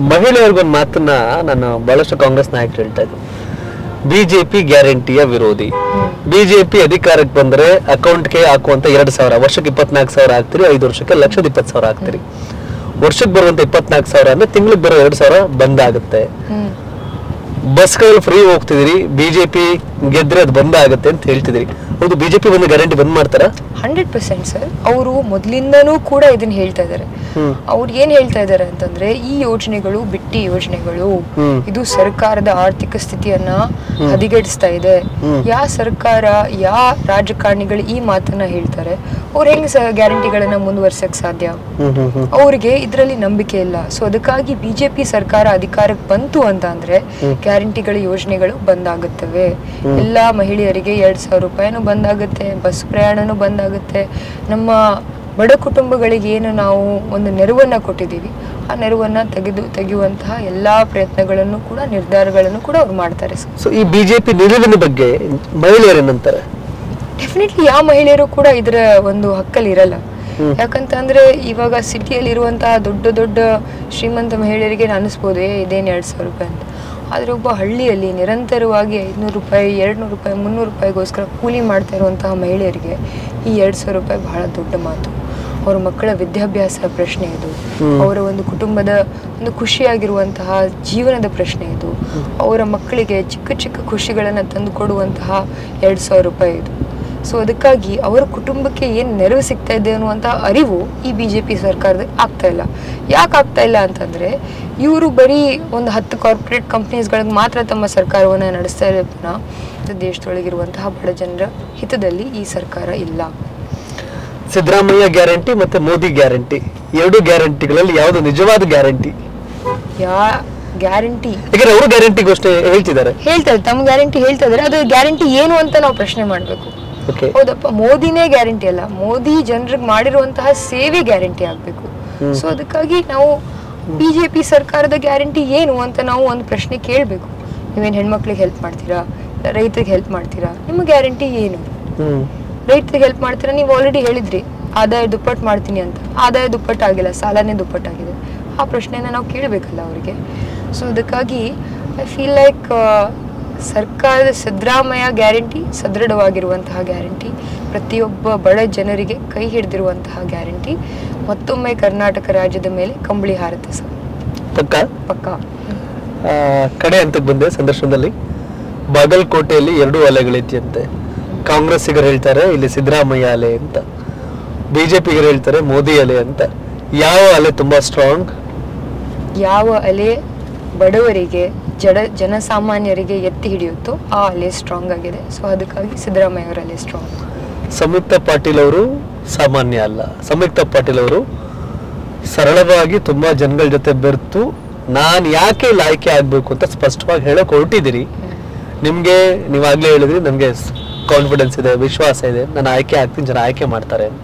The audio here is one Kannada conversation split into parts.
ಮಹಿಳೆಯರಿಗೊಂದು ಮಾತನ್ನ ನಾನು ಬಹಳಷ್ಟು ಕಾಂಗ್ರೆಸ್ ನಾಯಕರು ಹೇಳ್ತಾ ಇದ್ರು ಬಿಜೆಪಿ ಗ್ಯಾರಂಟಿಯ ವಿರೋಧಿ ಬಿಜೆಪಿ ಅಧಿಕಾರಕ್ಕೆ ಬಂದ್ರೆ ಅಕೌಂಟ್ಗೆ ಹಾಕುವಂತ ಎರಡ್ ಸಾವಿರ ವರ್ಷಕ್ಕೆ ಇಪ್ಪತ್ನಾಲ್ಕು ಸಾವಿರ ಹಾಕ್ತಿರಿ ಐದು ವರ್ಷಕ್ಕೆ ಲಕ್ಷದ ಇಪ್ಪತ್ತು ಸಾವಿರ ಹಾಕ್ತಿರಿ ವರ್ಷಕ್ಕೆ ಬರುವಂತ ಇಪ್ಪತ್ನಾಲ್ಕು ಸಾವಿರ ಅಂದ್ರೆ ತಿಂಗಳಿಗೆ ಬರೋ ಎರಡ್ ಸಾವಿರ ಬಂದ್ ಆಗುತ್ತೆ ಹ್ಮ್ ಬಸ್ಗಳಲ್ಲಿ ಫ್ರೀ ಹೋಗ್ತಿದಿರಿ ಬಿಜೆಪಿ ಗೆದ್ರೆ ಅದು ಬಂದ್ ಆಗುತ್ತೆ ಅಂತ ಹೇಳ್ತಿದಿರಿ ಹೌದು ಬಿಜೆಪಿ ಬಂದು ಗ್ಯಾರಂಟಿ ಬಂದ್ ಮಾಡ್ತಾರಾ ಹಂಡ್ರೆಡ್ ಪರ್ಸೆಂಟ್ ಸರ್ ಅವರು ಮೊದಲಿಂದನೂ ಕೂಡ ಇದನ್ನ ಹೇಳ್ತಾ ಇದ್ದಾರೆ ಹ್ಮ್. ಅವ್ರು ಏನ್ ಹೇಳ್ತಾ ಇದ್ದಾರೆ ಅಂತಂದ್ರೆ ಈ ಯೋಜನೆಗಳು ಬಿಟ್ಟಿ ಯೋಜನೆಗಳು ಹ್ಮ್. ಇದು ಸರ್ಕಾರದ ಆರ್ಥಿಕ ಸ್ಥಿತಿಯನ್ನ ಹದಿಗೆಡಿಸ್ತಾ ಇದೆ ಹ್ಮ್. ಯಾ ಸರ್ಕಾರ ಯಾ ರಾಜಕಾರಣಿಗಳು ಈ ಮಾತನ್ನ ಹೇಳ್ತಾರೆ ಅವ್ರು ಹೆಂಗ್ ಗ್ಯಾರಂಟಿಗಳನ್ನ ಮುಂದುವರ್ಸಕ್ ಸಾಧ್ಯ ಹ್ಮ್ ಹ್ಮ್ ಹ್ಮ್ ಅವ್ರಿಗೆ ಇದರಲ್ಲಿ ನಂಬಿಕೆ ಇಲ್ಲ ಸೊ ಅದಕ್ಕಾಗಿ ಬಿಜೆಪಿ ಸರ್ಕಾರ ಅಧಿಕಾರಕ್ಕೆ ಬಂತು ಅಂತ ಅಂದ್ರೆ ಗ್ಯಾರಂಟಿಗಳ ಯೋಜನೆಗಳು ಬಂದಾಗುತ್ತವೆ ಎಲ್ಲಾ ಮಹಿಳೆಯರಿಗೆ ಎರಡ್ ಸಾವಿರ ರೂಪಾಯಿನೂ ಬಂದಾಗುತ್ತೆ ಬಸ್ ಪ್ರಯಾಣನೂ ಬಂದಾಗುತ್ತೆ ನಮ್ಮ ಬಡ ಕುಟುಂಬಗಳಿಗೆ ಏನು ನಾವು ಒಂದು ನೆರವನ್ನ ಕೊಟ್ಟಿದ್ದೀವಿ ಆ ನೆರವನ್ನ ತೆಗೆದು ತೆಗೆಯುವಂತಹ ಎಲ್ಲಾ ಪ್ರಯತ್ನಗಳನ್ನು ಕೂಡ ನಿರ್ಧಾರಗಳನ್ನು ಕೂಡ ಅವ್ರು ಮಾಡ್ತಾರೆ ಸರ್ ಸೊ ಈ ಬಿಜೆಪಿ ನಿಲುವಿನ ಬಗ್ಗೆ ಮಹಿಳೆಯರು ಏನಂತಾರೆ ಡೆಫಿನೆಟ್ಲಿ ಯಾವ ಮಹಿಳೆಯರು ಕೂಡ ಇದರ ಒಂದು ಹಕ್ಕಲ್ಲಿ ಇರಲ್ಲ ಯಾಕಂತ ಅಂದ್ರೆ ಇವಾಗ ಸಿಟಿಯಲ್ಲಿ ಇರುವಂತಹ ದೊಡ್ಡ ದೊಡ್ಡ ಶ್ರೀಮಂತ ಮಹಿಳೆಯರಿಗೆ ಅನಿಸ್ಬೋದು ಏ ಇದೇನು ಎರಡ್ ಸಾವಿರ ರೂಪಾಯಿ ಅಂತ ಆದ್ರೆ ಒಬ್ಬ ಹಳ್ಳಿಯಲ್ಲಿ ನಿರಂತರವಾಗಿ ಐದ್ನೂರು ರೂಪಾಯಿ ಎರಡ್ನೂರು ರೂಪಾಯಿ ಮುನ್ನೂರು ರೂಪಾಯಿಗೋಸ್ಕರ ಕೂಲಿ ಮಾಡ್ತಾ ಇರುವಂತಹ ಮಹಿಳೆಯರಿಗೆ ಈ ಎರಡ್ ಸಾವಿರ ರೂಪಾಯಿ ಬಹಳ ದೊಡ್ಡ ಮಾತು ಅವರ ಮಕ್ಕಳ ವಿದ್ಯಾಭ್ಯಾಸ ಪ್ರಶ್ನೆ ಇದು ಅವರ ಒಂದು ಕುಟುಂಬದ ಒಂದು ಖುಷಿಯಾಗಿರುವಂತಹ ಜೀವನದ ಪ್ರಶ್ನೆ ಇದು ಅವರ ಮಕ್ಕಳಿಗೆ ಚಿಕ್ಕ ಚಿಕ್ಕ ಖುಷಿಗಳನ್ನು ತಂದು ಕೊಡುವಂತಹ ಎರಡ್ ಸಾವಿರ ರೂಪಾಯಿ ಇದು ಸೊ ಅದಕ್ಕಾಗಿ ಅವರ ಕುಟುಂಬಕ್ಕೆ ಏನು ನೆರವು ಸಿಗ್ತಾ ಇದೆ ಅನ್ನುವಂತಹ ಅರಿವು ಈ ಬಿ ಜೆ ಪಿ ಸರ್ಕಾರದ ಆಗ್ತಾ ಇಲ್ಲ ಯಾಕೆ ಆಗ್ತಾ ಇಲ್ಲ ಅಂತಂದ್ರೆ ಇವರು ಬರೀ ಒಂದು ಹತ್ತು ಕಾರ್ಪೊರೇಟ್ ಕಂಪ್ನೀಸ್ಗಳಿಗೆ ಮಾತ್ರ ತಮ್ಮ ಸರ್ಕಾರವನ್ನು ನಡೆಸ್ತಾ ಇರೋ ಪುನಃ ಇದು ದೇಶದೊಳಗಿರುವಂತಹ ಬಡ ಜನರ ಹಿತದಲ್ಲಿ ಈ ಸರ್ಕಾರ ಇಲ್ಲ ಸಿದ್ದರಾಮಯ್ಯ ಗ್ಯಾರಂಟಿ ಮತ್ತೆ ಮೋದಿ ಗ್ಯಾರಂಟಿ ಎರಡು ಗ್ಯಾರಂಟಿಗಳಲ್ಲಿ ಯಾವುದು ನಿಜವಾದ ಗ್ಯಾರಂಟಿ ಯಾ ಗ್ಯಾರಂಟಿ ಯಾಕಂದ್ರೆ ಅವರು ಗ್ಯಾರಂಟಿಗೋಷ್ಟೇ ಹೇಳ್ತಿದ್ದಾರೆ ಹೇಳ್ತಾರೆ ತಮ್ಮ ಗ್ಯಾರಂಟಿ ಹೇಳ್ತಾ ಇದಾರೆ ಅದು ಗ್ಯಾರಂಟಿ ಏನು ಅಂತ ನಾವು ಪ್ರಶ್ನೆ ಮಾಡಬೇಕು ಓಕೆ ಹೌದಪ್ಪ ಮೋದಿನೇ ಗ್ಯಾರಂಟಿ ಅಲ್ಲ ಮೋದಿ ಜನರಿಗೆ ಮಾಡಿರುವಂತಹ ಸೇವೆ ಗ್ಯಾರಂಟಿ ಆಗ್ಬೇಕು ಸೊ ಅದಕ್ಕಾಗಿ ನಾವು ಬಿಜೆಪಿ ಸರ್ಕಾರದ ಗ್ಯಾರಂಟಿ ಏನು ಅಂತ ನಾವು ಒಂದು ಪ್ರಶ್ನೆ ಕೇಳಬೇಕು ನೀವೇನು ಹೆಣ್ಮಕ್ಳಿಗೆ ಹೆಲ್ಪ್ ಮಾಡ್ತೀರಾ ರೈತರಿಗೆ ಹೆಲ್ಪ್ ಮಾಡ್ತೀರಾ ನಿಮ್ಮ ಗ್ಯಾರಂಟಿ ಏನು ಹ್ಮ್ ರೈತರಿಗೆ ಹೆಲ್ಪ್ ಮಾಡ್ತೀರಾ ನೀವು ಆಲ್ರೆಡಿ ಹೇಳಿದ್ರಿ ಆದಾಯ ದುಪ್ಪಟ್ಟು ಮಾಡ್ತೀನಿ ಅಂತ ಆದಾಯ ದುಪ್ಪಟ್ಟು ಆಗಿಲ್ಲ ಸಾಲನೇ ದುಪ್ಪಟ್ಟಾಗಿದೆ ಆ ಪ್ರಶ್ನೆನ ನಾವು ಕೇಳಬೇಕಲ್ಲ ಅವರಿಗೆ ಸೊ ಅದಕ್ಕಾಗಿ ಐ ಫೀಲ್ ಲೈಕ್ ಸರ್ಕಾರದ ಸಿದ್ದರಾಮಯ್ಯ ಗ್ಯಾರಂಟಿ ಸದೃಢವಾಗಿರುವಂತಹ ಗ್ಯಾರಂಟಿ ಪ್ರತಿಯೊಬ್ಬ ಬಡ ಜನರಿಗೆ ಕೈ ಹಿಡಿದಿರುವಂತಹ ಗ್ಯಾರಂಟಿ ಮತ್ತೊಮ್ಮೆ ಕರ್ನಾಟಕ ರಾಜ್ಯದ ಮೇಲೆ ಕಂಬಳಿ ಹಾರುತ್ತೆ ಸರ್ ಪಕ್ಕ ಪಕ್ಕ ಆ, ಕಡೆ ಹಂತಕ್ಕೆ ಬಂದೆ ಸಂದರ್ಶನದಲ್ಲಿ ಬಾಗಲಕೋಟೆಯಲ್ಲಿ ಎರಡು ಅಲೆಗಳಿದೆಯಂತೆ ಕಾಂಗ್ರೆಸ್ಸಿಗರು ಹೇಳ್ತಾರೆ ಇಲ್ಲಿ ಸಿದ್ದರಾಮಯ್ಯ ಅಲೆ ಅಂತ ಬಿಜೆಪಿಗರು ಹೇಳ್ತಾರೆ ಮೋದಿ ಅಲೆ ಅಂತ ಯಾವ ಅಲೆ ತುಂಬಾ ಸ್ಟ್ರಾಂಗ್ ಯಾವ ಅಲೆ ಬಡವರಿಗೆ ಜಡ ಜನಸಾಮಾನ್ಯರಿಗೆ ಎತ್ತಿ ಹಿಡಿಯುತ್ತೋ ಆ ಅಲೆ ಸ್ಟ್ರಾಂಗ್ ಆಗಿದೆ ಸೊ ಅದಕ್ಕಾಗಿ ಸಿದ್ದರಾಮಯ್ಯ ಅವರ ಅಲೆ ಸ್ಟ್ರಾಂಗ್ ಸಂಯುಕ್ತ ಪಾಟೀಲ್ ಅವರು ಸಾಮಾನ್ಯ ಅಲ್ಲ ಸಂಯುಕ್ತ ಪಾಟೀಲ್ ಅವರು ಸರಳವಾಗಿ ತುಂಬಾ ಜನಗಳ ಜೊತೆ ಬೆರ್ತು ನಾನು ಯಾಕೆ ಇಲ್ಲಿ ಆಯ್ಕೆ ಆಗ್ಬೇಕು ಅಂತ ಸ್ಪಷ್ಟವಾಗಿ ಹೇಳಕ್ ಹೊರಟಿದ್ದೀರಿ ನಿಮ್ಗೆ ನೀವಾಗ್ಲೇ ಹೇಳಿದ್ರಿ ನಮ್ಗೆ ಕಾನ್ಫಿಡೆನ್ಸ್ ಇದೆ ವಿಶ್ವಾಸ ಇದೆ ನಾನು ಆಯ್ಕೆ ಆಗ್ತೀನಿ ಜನ ಆಯ್ಕೆ ಮಾಡ್ತಾರೆ ಅಂತ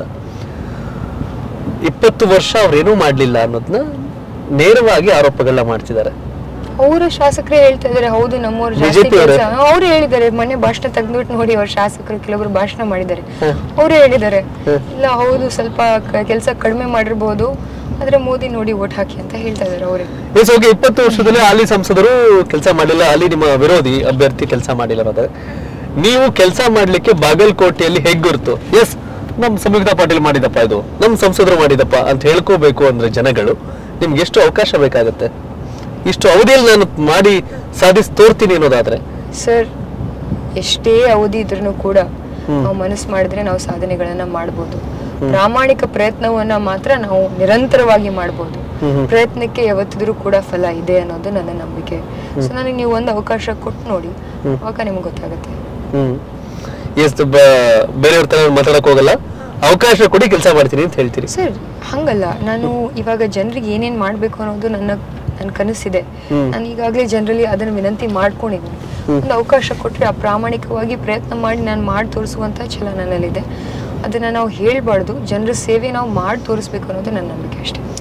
ಇಪ್ಪತ್ತು ವರ್ಷ ಅವ್ರೇನೂ ಮಾಡ್ಲಿಲ್ಲ ಅನ್ನೋದನ್ನ ನೇರವಾಗಿ ಆರೋಪಗಳನ್ನ ಮಾಡ್ತಿದ್ದಾರೆ ಅವರ ಶಾಸಕರೇ ಹೇಳ್ತಾ ಇದಾರೆ ಹೌದು ನಮ್ಮವ್ರು ಜಾಸ್ತಿ BJP ಅವರೇ? ಕೆಲಸ ಅವ್ರು ಹೇಳಿದ್ದಾರೆ ಮೊನ್ನೆ ಭಾಷಣ ತೆಗೆದ್ಬಿಟ್ಟು ನೋಡಿ ಅವ್ರ ಶಾಸಕರು ಕೆಲವರು ಭಾಷಣ ಮಾಡಿದ್ದಾರೆ ಹ್ಮ್. ಅವರೇ ಹೇಳಿದ್ದಾರೆ ಹ್ಮ್. ಇಲ್ಲ ಹೌದು ಸ್ವಲ್ಪ ಕೆಲಸ ಕಡಿಮೆ ಮಾಡಿರ್ಬೋದು ಆದ್ರೆ ಮೋದಿ ನೋಡಿ ಓಟ್ ಹಾಕಿ ಅಂತ ಹೇಳ್ತಾ ಇದಾರೆ ಅವರೇ ಎಸ್ ಓಕೆ ಇಪ್ಪತ್ತು ವರ್ಷದಲ್ಲಿ ಹಾಲಿ ಸಂಸದರು ಕೆಲಸ ಮಾಡಿಲ್ಲ ಅಲ್ಲಿ ನಿಮ್ಮ ವಿರೋಧಿ ಅಭ್ಯರ್ಥಿ ಕೆಲಸ ಮಾಡಿಲ್ಲ ಅನ್ನೋದಾದ್ರೆ ನೀವು ಕೆಲಸ ಮಾಡ್ಲಿಕ್ಕೆ ಬಾಗಲಕೋಟೆಯಲ್ಲಿ ಹೇಗ್ ಗುರುತು ಎಸ್ ನಮ್ ಸಂಯುಕ್ತ ಪಾಟೀಲ್ ಮಾಡಿದಪ್ಪ ಇದು ನಮ್ ಸಂಸದರು ಮಾಡಿದಪ್ಪ ಅಂತ ಹೇಳ್ಕೋಬೇಕು ಅಂದ್ರೆ ಜನಗಳು ನಿಮ್ಗೆ ಎಷ್ಟು ಅವಕಾಶ ಬೇಕಾಗತ್ತೆ ಇಷ್ಟು ಅವಧಿಯಲ್ಲಿ ನಾನು ಮಾಡಿ ಸಾಧಿಸಿ ತೋರ್ತೀನಿ ಅನ್ನೋದಾದ್ರೆ ಸರ್ ಎಷ್ಟೇ ಅವಧಿ ಇದ್ರೂ ಕೂಡ ಹ್ಮ್. ನಾವು ಮನಸ್ಸು ಮಾಡಿದ್ರೆ ನಾವು ಸಾಧನೆಗಳನ್ನ ಮಾಡ್ಬೋದು ಪ್ರಾಮಾಣಿಕ ಪ್ರಯತ್ನವನ್ನ ಮಾತ್ರ ನಾವು ನಿರಂತರವಾಗಿ ಮಾಡ್ಬೋದು ಹ್ಮ್ ಹ್ಮ್. ಪ್ರಯತ್ನಕ್ಕೆ ಯಾವತ್ತಿದ್ರೂ ಕೂಡ ಫಲ ಇದೆ ಅನ್ನೋದು ನನ್ನ ನಂಬಿಕೆ ಸೊ ನನಗೆ ನೀವು ಒಂದು ಅವಕಾಶ ಕೊಟ್ಟು ನೋಡಿ ಹ್ಮ್. ಅವಾಗ ನಿಮ್ಗೆ ಗೊತ್ತಾಗುತ್ತೆ ಹ್ಮ್ ಎಸ್ ಬೇರೆಯವ್ರ ತರ ಮಾತಾಡಕ್ ಹೋಗಲ್ಲ ಅವಕಾಶ ಕೊಡಿ ಕೆಲಸ ಮಾಡ್ತೀನಿ ಅಂತ ಹೇಳ್ತೀರಿ ಸರ್ ಹಂಗಲ್ಲ ನಾನು ಇವಾಗ ಜನರಿಗೆ ಏನೇನ್ ಮಾಡ್ಬೇಕು ಅನ್ನೋದು ನನ್ನ ನನ್ನ ಕನಸಿದೆ ಹ್ಮ್. ನಾನು ಈಗಾಗಲೇ ಜನರಲ್ಲಿ ಅದನ್ನ ವಿನಂತಿ ಮಾಡ್ಕೊಂಡಿದ್ದೀನಿ ಒಂದು ಅವಕಾಶ ಕೊಟ್ಟರೆ ಆ ಪ್ರಾಮಾಣಿಕವಾಗಿ ಪ್ರಯತ್ನ ಮಾಡಿ ನಾನು ಮಾಡಿ ತೋರಿಸುವಂಥ ಛಲ ನನ್ನಲ್ಲಿದೆ ಅದನ್ನ ನಾವು ಹೇಳ್ಬಾರ್ದು ಜನರ ಸೇವೆ ನಾವು ಮಾಡಿ ತೋರಿಸ್ಬೇಕು ಅನ್ನೋದು ನನ್ನ ನಂಬಿಕೆ ಅಷ್ಟೇ